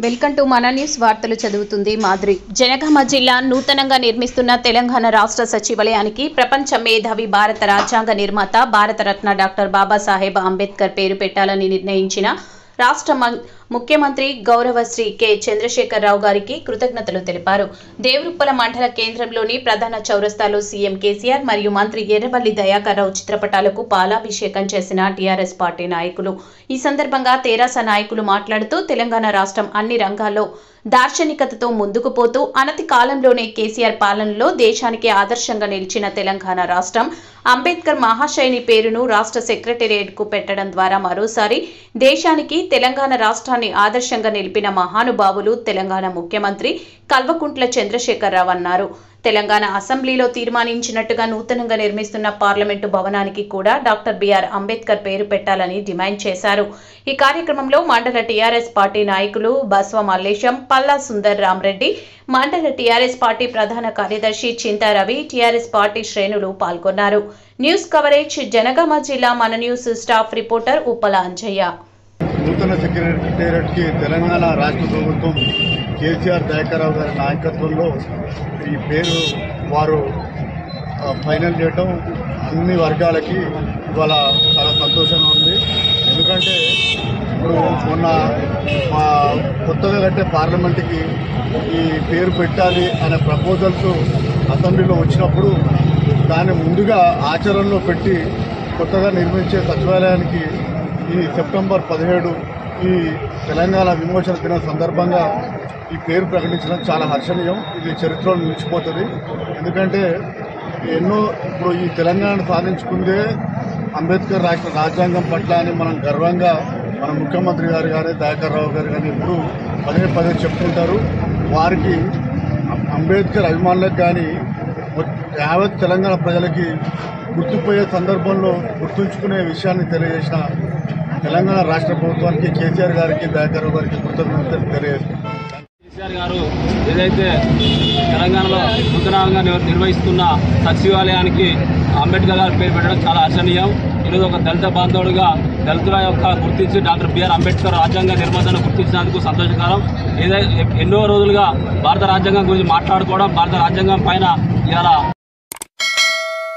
welcome to మన news వార్తలు చదువుతుంది మాధురి జనగామ జిల్లా నూతనంగా నిర్మిస్తున్న తెలంగాణ రాష్ట్ర సచివాలయానికి ప్రపంచ మేధావి భారత రాజ్యాంగ నిర్మాత భారతరత్న డాక్టర్ బాబాసాహెబ్ అంబేద్కర్ పేరు పెట్టాలని నిర్ణయించిన రాష్ట్ర మ- ముఖ్యమంత్రి గౌరవశ్రీ కె చంద్రశేఖరరావు గారికి కృతజ్ఞతలు తెలిపారు దేవరుప్పల మండల కేంద్రంలోని ప్రధాన చౌరస్తాలో సీఎం కేసీఆర్ మరియు మంత్రి ఎర్రబల్లి దయాకర్ రావు చిత్రపటాలకు పాలాభిషేకం చేసిన టీఆర్ఎస్ పార్టీ నాయకులు ఈ సందర్భంగా తెరాస నాయకులు మాట్లాడుతూ తెలంగాణ రాష్ట్రం అన్ని రంగాల్లో దార్శనికతతో ముందుకు పోతూ అనతి కాలంలోనే కేసీఆర్ పాలనలో దేశానికి ఆదర్శంగా నిలిచిన తెలంగాణ రాష్ట్రం అంబేద్కర్ మహాశయుని పేరును రాష్ట్ర సెక్రటేరియట్కు పెట్టడం ద్వారా మరోసారి దేశానికి తెలంగాణ రాష్ట్రాన్ని ఆదర్శంగా నిలిపిన మహానుభావులు తెలంగాణ ముఖ్యమంత్రి కల్వకుంట్ల చంద్రశేఖరరావు అన్నారు తెలంగాణ అసెంబ్లీలో తీర్మానించినట్టుగా నూతనంగా నిర్మిస్తున్న పార్లమెంటు భవనానికి కూడా డాక్టర్ బిఆర్ అంబేద్కర్ పేరు పెట్టాలని డిమాండ్ చేశారు ఈ కార్యక్రమంలో మండల టీఆర్ఎస్ పార్టీ నాయకులు బస్వ మల్లేశం పల్లా సుందర్ రామరెడ్డి మండల టీఆర్ఎస్ పార్టీ ప్రధాన కార్యదర్శి చింతా రవి టీఆర్ఎస్ పార్టీ శ్రేణులు పాల్గొన్నారు న్యూస్ కవరేజ్ జనగామ జిల్లా మన news staff reporter Uppala Anjaiah నూతన సెక్రటేరియట్ కి తెలంగాణ రాష్ట్ర ప్రభుత్వం కేసీఆర్ దయాకర్రావు గారి నాయకత్వంలో ఈ పేరు వారు ఆ, ఫైనల్ చేయటం అన్ని వర్గాలకి ఇవాళ చాలా సంతోషంగా ఉంది ఎందుకంటే ఇప్పుడు మొన్న మా కొత్తగా కట్టే పార్లమెంట్కి ఈ పేరు పెట్టాలి అనే ప్రపోజల్స్ అసెంబ్లీలో వచ్చినప్పుడు దాన్ని ముందుగా ఆచరణలో పెట్టి కొత్తగా నిర్మించే సచివాలయానికి ఈ సెప్టెంబర్ పదిహేడు ఈ తెలంగాణ విమోచన దినం సందర్భంగా ఈ పేరు ప్రకటించడం చాలా హర్షణీయం ఇది చరిత్రలో నిలిచిపోతుంది ఎందుకంటే ఎన్నో ఇప్పుడు ఈ తెలంగాణ సాధించుకుందే అంబేద్కర్ రాష్ట్ర రాజ్యాంగం పట్ల అని మనం గర్వంగా మన ముఖ్యమంత్రి గారు కానీ దయాకర్ రావు గారు కానీ ఎప్పుడు పదే పదే చెప్తుంటారు వారికి అంబేద్కర్ అభిమానులకు కానీ యావత్ తెలంగాణ ప్రజలకి గుర్తుపోయే సందర్భంలో గుర్తుంచుకునే విషయాన్ని తెలియజేసిన తెలంగాణ రాష్ట్ర ప్రభుత్వానికి కేసీఆర్ గారికి దయాకర్ రావు గారికి కృతజ్ఞతలు తెలియజేస్తున్నాను కేసీఆర్ గారు ఏదైతే తెలంగాణలో నూతనంగా నిర్- నిర్వహిస్తున్న సచివాలయానికి అంబేద్కర్ గారి పేరు పెట్టడం చాలా హర్షణీయం ఈరోజు ఒక దళిత బాంధవుడిగా దళితుల యొక్క గుర్తించి డాక్టర్ బిఆర్ అంబేద్కర్ రాజ్యాంగ నిర్మాతను గుర్తించినందుకు సంతోషకరం ఏదైతే ఎన్నో రోజులుగా భారత రాజ్యాంగం గురించి మాట్లాడుకోవడం భారత రాజ్యాంగం పైన ఇవాళ